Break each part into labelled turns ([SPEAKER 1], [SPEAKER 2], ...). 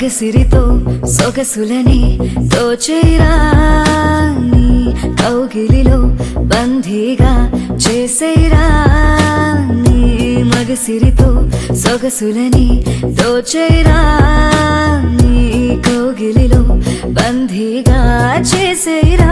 [SPEAKER 1] మగసిరితో సొగసులని తోచేరా నీ కౌగిలిలో బందీగా చేసేరా నీ మగసిరితో సొగసులని తోచేరా నీ కౌగిలిలో బందీగా చేసేరా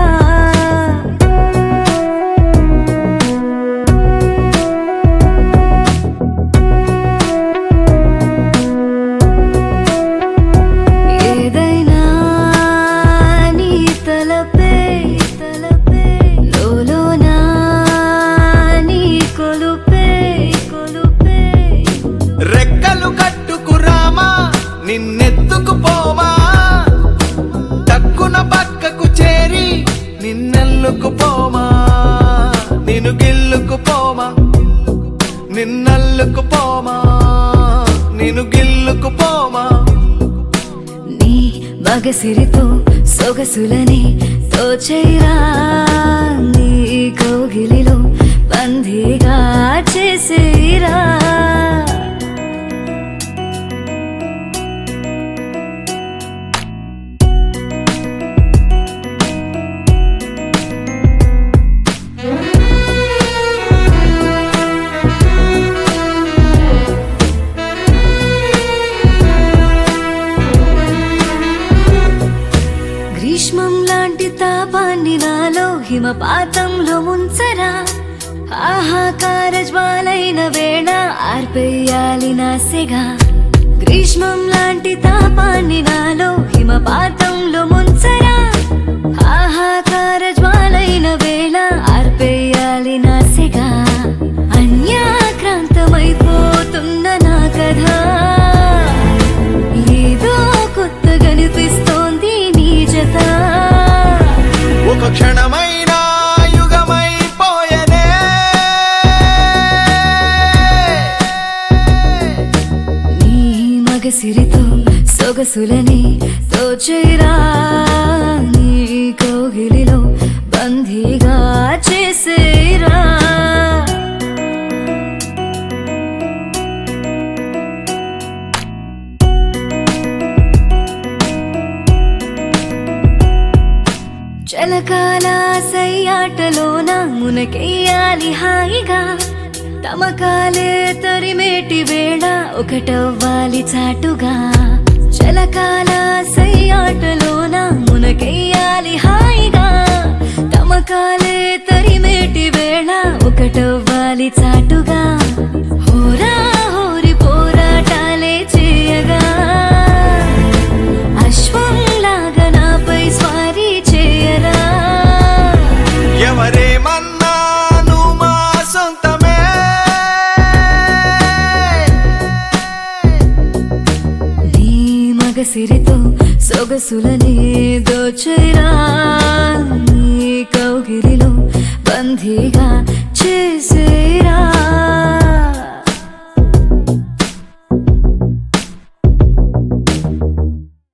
[SPEAKER 1] ఏదైనా నీ తలపే తలపే లోలోనా నీ కొలుపే కొలుపే
[SPEAKER 2] రెక్కలు కట్టుకురామా నిన్నెత్తుకు పోవా తక్కున పక్కకు చేరి నిన్నెల్లుకు పోమా నిన్ను గిల్లుకు పోమా నిన్నల్లుకు పోమా నిన్ను గిల్లుకు పోమా
[SPEAKER 1] నీ మగసిరితో సొగసులని తోచేరా నీ కౌగిలిలో బందీగా చేసేరా గ్రీష్మం లాంటి తాపాన్ని నాలో హిమపాతంలో ముంచరా ఆహాకార జ్వాలైన వేళ ఆర్పేయాలి నా సెగ గ్రీష్మం లాంటి తాపాన్ని నాలో హిమపాతంలో ముంచరా ఆహాకార జ్వాలైన వేళ ఆర్పేయాలి నా సెగ అన్యాక్రాంతమైపోతున్న నా కథ ఏదో కొత్త కనిపిస్తోంది నీ జత
[SPEAKER 2] ఒక క్షణమైన యుగమైపోయనే
[SPEAKER 1] నీ మగసిరితో సొగసులని తోచేరా నీ కౌగిలిలో బందీగా చేసేరా చలకాల సయ్యాటలోన మునకెయ్యాలి హాయిగా తమకాలే తరిమేటి వేళ ఒకటవ్వాలి చాటుగా చలకాల సయ్యాటలోన మునకెయ్యాలి హాయిగా తమకాలే తరిమేటి వేళ ఒకటవ్వాలి చాటుగా హోరా హోరి పోరాటాలే చేయగా అశ్వంలాగా నాపై స్వారీ చేయరా
[SPEAKER 2] ఎవరేమన్నాను మా సొంతమే
[SPEAKER 1] నీ మగసిరితో సొగసులని దోచేరా నీ కౌగిలిలో బందీగా చేసే